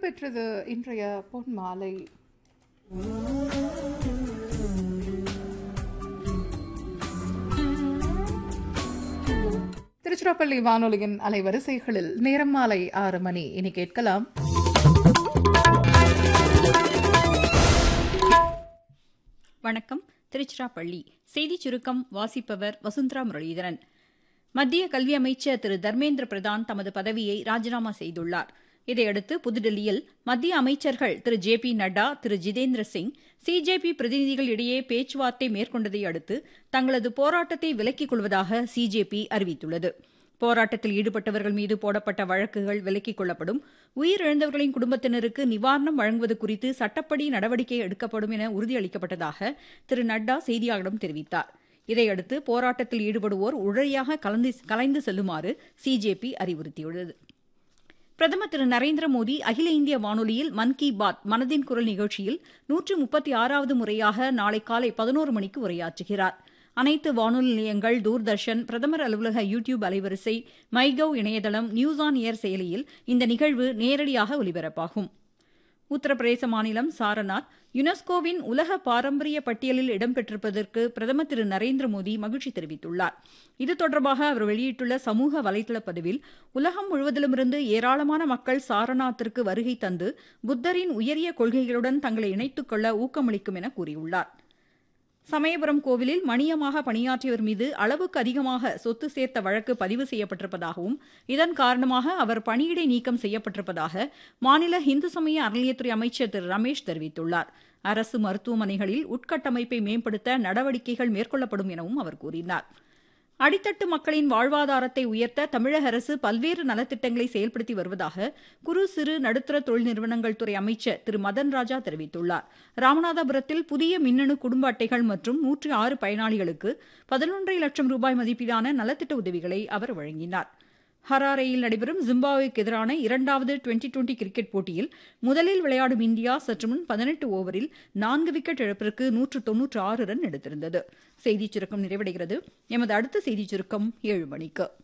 பெற்றது இன்றைய பொன் மாலை திருச்சிராப்பள்ளி வானொலியின் அலைவரிசைகளில் நேரம் மாலை ஆறு மணி இனி கேட்கலாம் வணக்கம் திருச்சிராப்பள்ளி செய்திச் சுருக்கம் வாசிப்பவர் வசுந்தரா முரளிதரன் மத்திய கல்வி அமைச்சர் திரு தர்மேந்திர பிரதான் தமது பதவியை ராஜினாமா செய்துள்ளார் இதையடுத்து புதுடில்லியில் மத்திய அமைச்சர்கள் Thiru J P Nadda Thiru Jitendra Singh CJP பிரதிநிதிகள் இடையே பேச்சுவார்த்தை மேற்கொண்டதை அடுத்து தங்களது போராட்டத்தை விலக்கிக் கொள்வதாக சிஜேபி அறிவித்துள்ளது போராட்டத்தில் ஈடுபட்டவர்கள் மீது போடப்பட்ட வழக்குகள் விலக்கிக் கொள்ளப்படும் உயிரிழந்தவர்களின் குடும்பத்தினருக்கு நிவாரணம் வழங்குவது குறித்து சட்டப்படி நடவடிக்கை எடுக்கப்படும் என உறுதியளிக்கப்பட்டதாக திரு நட்டா செய்தியாளர்களிடம் தெரிவித்தார் இதையடுத்து போராட்டத்தில் ஈடுபடுவோர் உடனடியாக கலந்து கலைந்து செல்லுமாறு சிஜேபி அறிவுறுத்தியுள்ளது பிரதமர் திரு நரேந்திர மோடி அகில இந்திய வானொலியில் மன் கி பாத் மனதின் குரல் நிகழ்ச்சியில் நூற்று முப்பத்தி ஆறாவது முறையாக நாளை காலை பதினோரு மணிக்கு உரையாற்றுகிறார் அனைத்து வானொலி நிலையங்கள் தூர்தர்ஷன் பிரதமர் அலுவலக யூ டியூப் அலைவரிசை மைகவ் இணையதளம் நியூஸ் ஆன் ஏர் செயலியில் இந்த நிகழ்வு நேரடியாக ஒலிபரப்பாகும் உத்தரப்பிரதேச மாநிலம் சாரநாத் யுனெஸ்கோவின் உலக பாரம்பரிய பட்டியலில் இடம்பெற்றிருப்பதற்கு பிரதமர் திரு நரேந்திர மோடி மகிழ்ச்சி தெரிவித்துள்ளார் இது தொடர்பாக அவர் வெளியிட்டுள்ள சமூக வலைதள பதிவில் உலகம் முழுவதிலுமிருந்து ஏராளமான மக்கள் சாரநாத்திற்கு வருகை தந்து புத்தரின் உயரிய கொள்கைகளுடன் தங்களை இணைத்துக் கொள்ள ஊக்கமளிக்கும் என கூறியுள்ளார் சமயபுரம் கோவிலில் மணியமாக பணியாற்றியவர் மீது அளவுக்கு அதிகமாக சொத்து சேர்த்த வழக்கு பதிவு செய்யப்பட்டிருப்பதாகவும் இதன் காரணமாக அவர் பணியிடை நீக்கம் செய்யப்பட்டிருப்பதாக மாநில இந்து சமய அறநிலையத்துறை அமைச்சர் திரு ரமேஷ் தெரிவித்துள்ளார் அரசு மருத்துவமனைகளில் உட்கட்டமைப்பை மேம்படுத்த நடவடிக்கைகள் மேற்கொள்ளப்படும் எனவும் அவர் கூறினார் அடித்தட்டு மக்களின் வாழ்வாதாரத்தை உயர்த்த தமிழக அரசு பல்வேறு நலத்திட்டங்களை செயல்படுத்தி வருவதாக குறு சிறு நடுத்தர தொழில் நிறுவனங்கள் துறை அமைச்சர் திரு மதன் ராஜா தெரிவித்துள்ளார் ராமநாதபுரத்தில் புதிய மின்னணு குடும்ப அட்டைகள் மற்றும் நூற்றி ஆறு பயனாளிகளுக்கு பதினொன்றரை லட்சம் ரூபாய் மதிப்பிலான நலத்திட்ட உதவிகளை அவர் வழங்கினார் ஹராரேயில் நடைபெறும் ஜிம்பாப்வேக்கு எதிரான இரண்டாவது டுவெண்டி டுவெண்டி கிரிக்கெட் போட்டியில் முதலில் விளையாடும் இந்தியா சற்று முன் பதினெட்டு ஓவரில் நான்கு விக்கெட் இழப்பிற்கு நூற்று தொன்னூற்று ஆறு ரன் எடுத்திருந்தது செய்திச் சுருக்கம் நிறைவடைகிறது எமது அடுத்த செய்திச் சுருக்கம் ஏழு மணிக்கு